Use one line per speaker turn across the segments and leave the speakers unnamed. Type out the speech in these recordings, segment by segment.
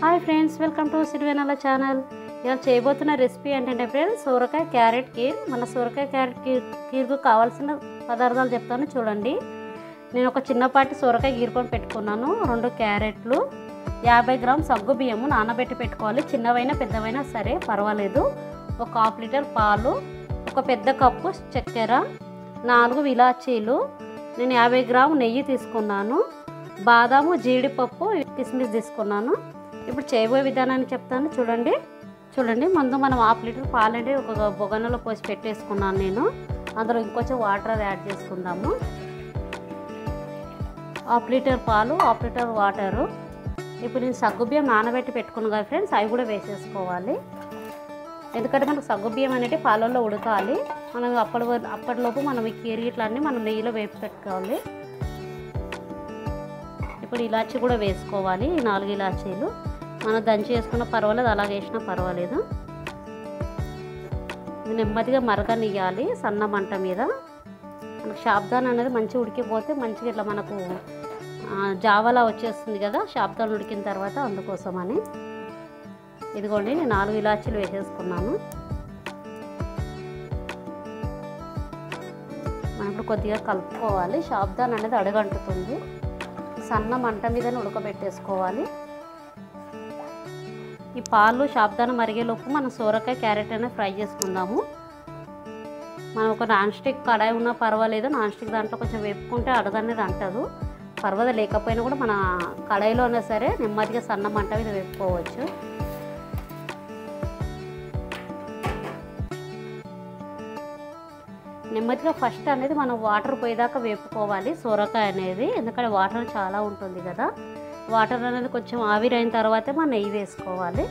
hi friends welcome to Sirivennela channel ఇవాళ చేయబోతున్న recipe ఏంటంటే ఫ్రెండ్స్ సూరకాయ క్యారెట్ కీర్ మన సూరకాయ క్యారెట్ కీర్ కీర్కు కావాల్సిన పదార్థాలు చెప్తాను చూడండి నేను ఒక చిన్నపాటి సూరకాయ గీరుకొని పెట్టుకున్నాను రెండు క్యారెట్లు యాభై గ్రామ్ సగ్గు బియ్యము నానబెట్టి పెట్టుకోవాలి చిన్నవైనా పెద్దవైనా సరే పర్వాలేదు ఒక హాఫ్ లీటర్ పాలు ఒక పెద్ద కప్పు చక్కెర నాలుగు ఇలాచీలు నేను యాభై గ్రాము నెయ్యి తీసుకున్నాను బాదాము జీడిపప్పు కిస్మిస్ తీసుకున్నాను ఇప్పుడు చేయబోయే విధానాన్ని చెప్తాను చూడండి చూడండి ముందు మనం హాఫ్ లీటర్ పాలంటే ఒక బొగనలో పోసి పెట్టేసుకున్నాను నేను అందులో ఇంకొంచెం వాటర్ యాడ్ చేసుకుందాము హాఫ్ లీటర్ పాలు హాఫ్ లీటర్ వాటరు ఇప్పుడు నేను సగ్గుబియ్యం నానబెట్టి పెట్టుకున్నాను కదా ఫ్రెండ్స్ అవి కూడా వేసేసుకోవాలి ఎందుకంటే మనకు సగ్గుబియ్యం అనేది పాలల్లో ఉడకాలి మనం అప్పటి వర- అప్పటిలోపు మనం ఈ కీరి ఇట్లన్నీ మనం నెయ్యిలో వేపి పెట్టుకోవాలి ఇప్పుడు ఇలాచి కూడా వేసుకోవాలి ఈ నాలుగు ఇలాచీలు మనం దంచి వేసుకున్న పర్వాలేదు అలాగే వేసినా పర్వాలేదు ఇది నెమ్మదిగా మరగనియ్యాలి సన్న మంట మీద మనకు షాబ్దాన్ అనేది మంచిగా ఉడికిపోతే మంచిగా ఇట్లా మనకు ఆ, జావలా వచ్చేస్తుంది కదా షాబ్దాన్ ఉడికిన తర్వాత అందుకోసమని ఇదిగోండి నేను నాలుగు ఇలాచీలు వేసేసుకున్నాను మనం ఇప్పుడు కొద్దిగా కలుపుకోవాలి షాబ్దాన్ అనేది అడగంటుతుంది సన్న మంట మీద ఉడకబెట్టేసుకోవాలి ఈ పాలు షాబ్దానం మరిగేలోపు మనం సోరకాయ క్యారెట్ అనేది ఫ్రై చేసుకుందాము మనం ఒక నాన్ స్టిక్ కడాయి ఉన్నా పర్వాలేదు నాన్ స్టిక్ దాంట్లో కొంచెం వేపుకుంటే అడగనేది అంటదు పర్వాలేదు లేకపోయినా కూడా మన కడాయిలో అయినా సరే నెమ్మదిగా సన్న మంట మీద వేపుకోవచ్చు నెమ్మదిగా ఫస్ట్ అనేది మనం వాటర్ పోయేదాకా వేపుకోవాలి సొరకాయ అనేది ఎందుకంటే వాటర్ చాలా ఉంటుంది కదా వాటర్ అనేది కొంచెం ఆవిరైన తర్వాతే మనం నెయ్యి వేసుకోవాలి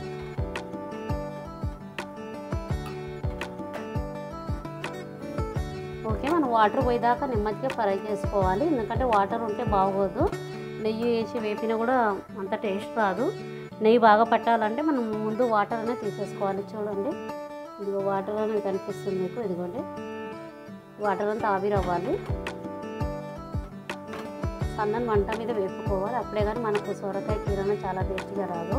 ఓకే మనం వాటర్ పోయేదాకా నెమ్మదిగా ఫ్రై చేసుకోవాలి ఎందుకంటే వాటర్ ఉంటే బాగోదు నెయ్యి వేసి వేపినా కూడా అంత టేస్ట్ రాదు నెయ్యి బాగా పట్టాలంటే మనం ముందు వాటర్ అనేది తీసేసుకోవాలి చూడండి ఇదిగో వాటర్ అనేది కనిపిస్తుంది మీకు ఇదిగోండి వాటర్ అంతా ఆవిరి అవ్వాలి సన్నని వంట మీద వేపుకోవాలి అప్పుడే కానీ మనకు సొరకాయ కీరన చాలా టేస్టీగా రాదు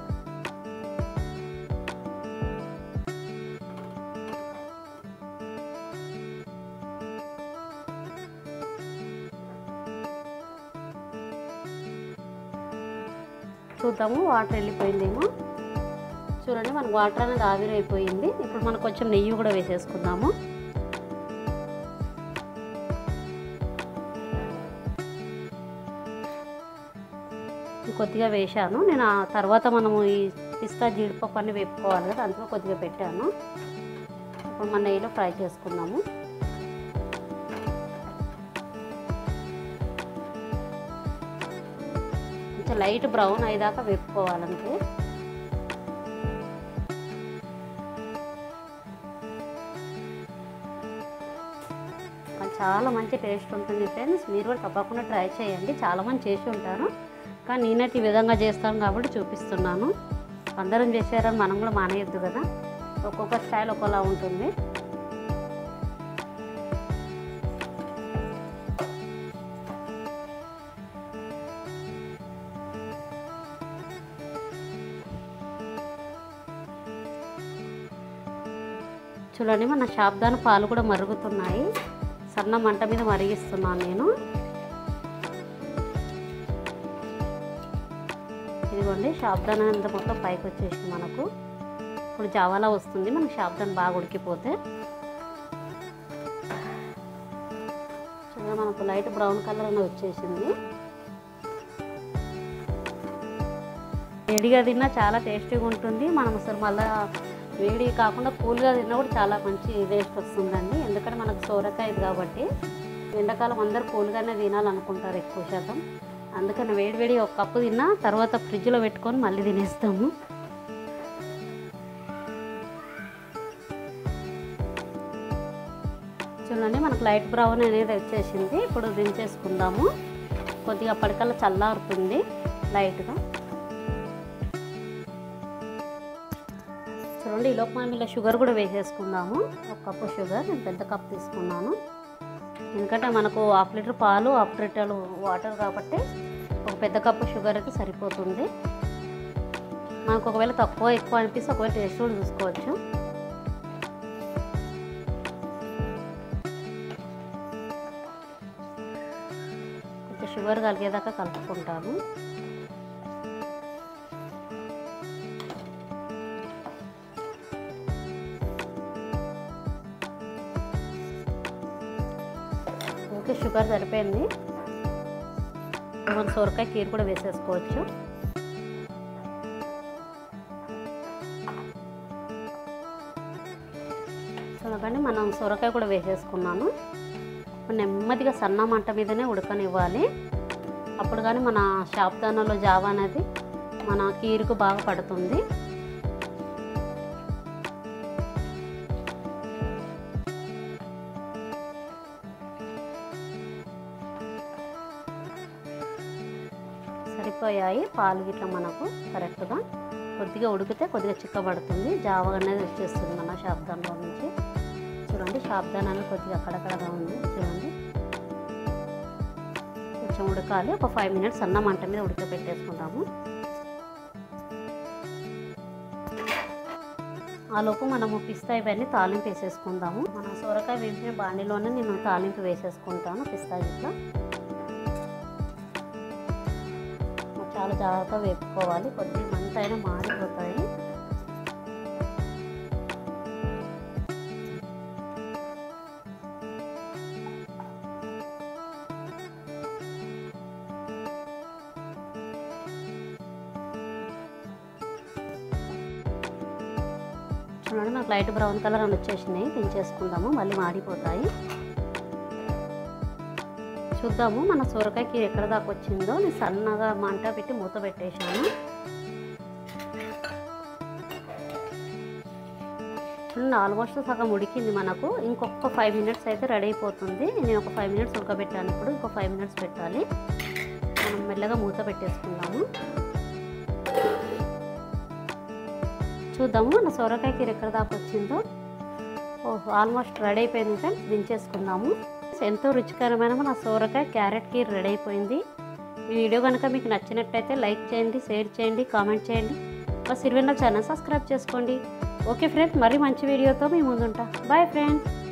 చూద్దాము వాటర్ వెళ్ళిపోయిందేమో చూడండి మనకు వాటర్ అనేది ఆవిరి అయిపోయింది ఇప్పుడు మనం కొంచెం నెయ్యి కూడా వేసేసుకుందాము కొద్దిగా వేశాను నేను ఆ తర్వాత మనము ఈ పిస్తా జీడిపప్పు అన్ని వేపుకోవాలి కదా అందులో కొద్దిగా పెట్టాను ఇప్పుడు మన నెయ్యిలో ఫ్రై చేసుకుందాము కొంచెం లైట్ బ్రౌన్ అయ్యేదాకా వేపుకోవాలంటే అది చాలా మంచి టేస్ట్ ఉంటుంది ఫ్రెండ్స్ మీరు కూడా తప్పకుండా ట్రై చేయండి చాలామంది చేసి ఉంటారు కానీ నేనైతే ఈ విధంగా చేస్తాను కాబట్టి చూపిస్తున్నాను అందరం చేశారని మనం కూడా మానేయద్దు కదా ఒక్కొక్క స్టైల్ ఒక్కోలా ఉంటుంది చూడండి మన శాబ్దాన పాలు కూడా మరుగుతున్నాయి సన్న మంట మీద మరిగిస్తున్నాను నేను ఇదిగోండి షాబ్దాన్ అంతా మొత్తం పైకి వచ్చేసింది మనకు ఇప్పుడు జావాలా వస్తుంది మనకు షాబ్దాన్ బాగా ఉడికిపోతే చూడండి మనకు లైట్ బ్రౌన్ కలర్ అనేది వచ్చేసింది వేడిగా తిన్నా చాలా టేస్టీగా ఉంటుంది మనం అసలు మళ్ళీ వేడి కాకుండా కూల్గా తిన్నా కూడా చాలా మంచి టేస్ట్ వస్తుందండి ఎందుకంటే మనకు సోరకాయ ఇది కాబట్టి ఎండాకాలం అందరూ కూల్గానే తినాలనుకుంటారు ఎక్కువ శాతం అందుకని వేడి వేడి ఒక కప్పు తిన్నా తర్వాత ఫ్రిడ్జ్లో పెట్టుకొని మళ్ళీ తినేస్తాము చూడండి మనకు లైట్ బ్రౌన్ అనేది వచ్చేసింది ఇప్పుడు దించేసుకుందాము కొద్దిగా అప్పటికల్లా చల్లారుతుంది లైట్గా చూడండి ఈలోపు మనం ఇలా షుగర్ కూడా వేసేసుకుందాము ఒక కప్పు షుగర్ నేను పెద్ద కప్ తీసుకున్నాను ఎందుకంటే మనకు హాఫ్ లీటర్ పాలు హాఫ్ లీటర్ వాటర్ కాబట్టి ఒక పెద్ద కప్పు షుగర్ అయితే సరిపోతుంది మనకు ఒకవేళ తక్కువ ఎక్కువ అనిపిస్తే ఒకవేళ టేస్ట్ కూడా చూసుకోవచ్చు కొంచెం షుగర్ కలిగేదాకా కలుపుకుంటాను ఓకే షుగర్ సరిపోయింది మన సొరకాయ కీర కూడా వేసేసుకోవచ్చు చూడకండి మనం సొరకాయ కూడా వేసేసుకున్నాను నెమ్మదిగా సన్న మంట మీదనే ఉడకనివ్వాలి అప్పుడు కానీ మన శాబ్దానాలో జావా అనేది మన కీరుకు బాగా పడుతుంది సరిపోయాయి పాలు గిట్ల మనకు కరెక్ట్గా కొద్దిగా ఉడికితే కొద్దిగా చిక్కబడుతుంది జావ అనేది వచ్చేస్తుంది మన శాబ్దాన్లో నుంచి చూడండి శాబ్దాన్ అనేది కొద్దిగా అక్కడక్కడగా ఉంది చూడండి కొంచెం ఉడకాలి ఒక ఫైవ్ మినిట్స్ అన్న మంట మీద ఉడకబెట్టేసుకుంటాము ఆ లోపు మనము పిస్తా ఇవన్నీ తాలింపు వేసేసుకుందాము మన సొరకాయ వేసిన బాండిలోనే నేను తాలింపు వేసేసుకుంటాను పిస్తా ఇట్లా చాలా జాగ్రత్తగా వేపుకోవాలి కొద్దిగా మంత అయినా మారిపోతాయి చూడండి నాకు లైట్ బ్రౌన్ కలర్ అని వచ్చేసినాయి దించేసుకుందాము మళ్ళీ మాడిపోతాయి చూద్దాము మన సొరకాయకి ఎక్కడ దాకా వచ్చిందో నేను సన్నగా మంట పెట్టి మూత పెట్టేశాను చూడండి ఆల్మోస్ట్ సగం ఉడికింది మనకు ఇంకొక ఫైవ్ మినిట్స్ అయితే రెడీ అయిపోతుంది నేను ఒక ఫైవ్ మినిట్స్ ఉడకబెట్టాను ఇప్పుడు ఇంకో ఫైవ్ మినిట్స్ పెట్టాలి మనం మెల్లగా మూత పెట్టేసుకుందాము చూద్దాము మన సొరకాయ కీర ఎక్కడ దాకా వచ్చిందో ఓహో ఆల్మోస్ట్ రెడీ అయిపోయింది ఫ్రెండ్స్ దించేసుకుందాము ఎంతో రుచికరమైన మన సొరకాయ క్యారెట్ కీర్ రెడీ అయిపోయింది ఈ వీడియో కనుక మీకు నచ్చినట్టయితే లైక్ చేయండి షేర్ చేయండి కామెంట్ చేయండి మా సిరివెన్న ఛానల్ సబ్స్క్రైబ్ చేసుకోండి ఓకే ఫ్రెండ్స్ మరీ మంచి వీడియోతో మీ ముందుంటా బాయ్ ఫ్రెండ్స్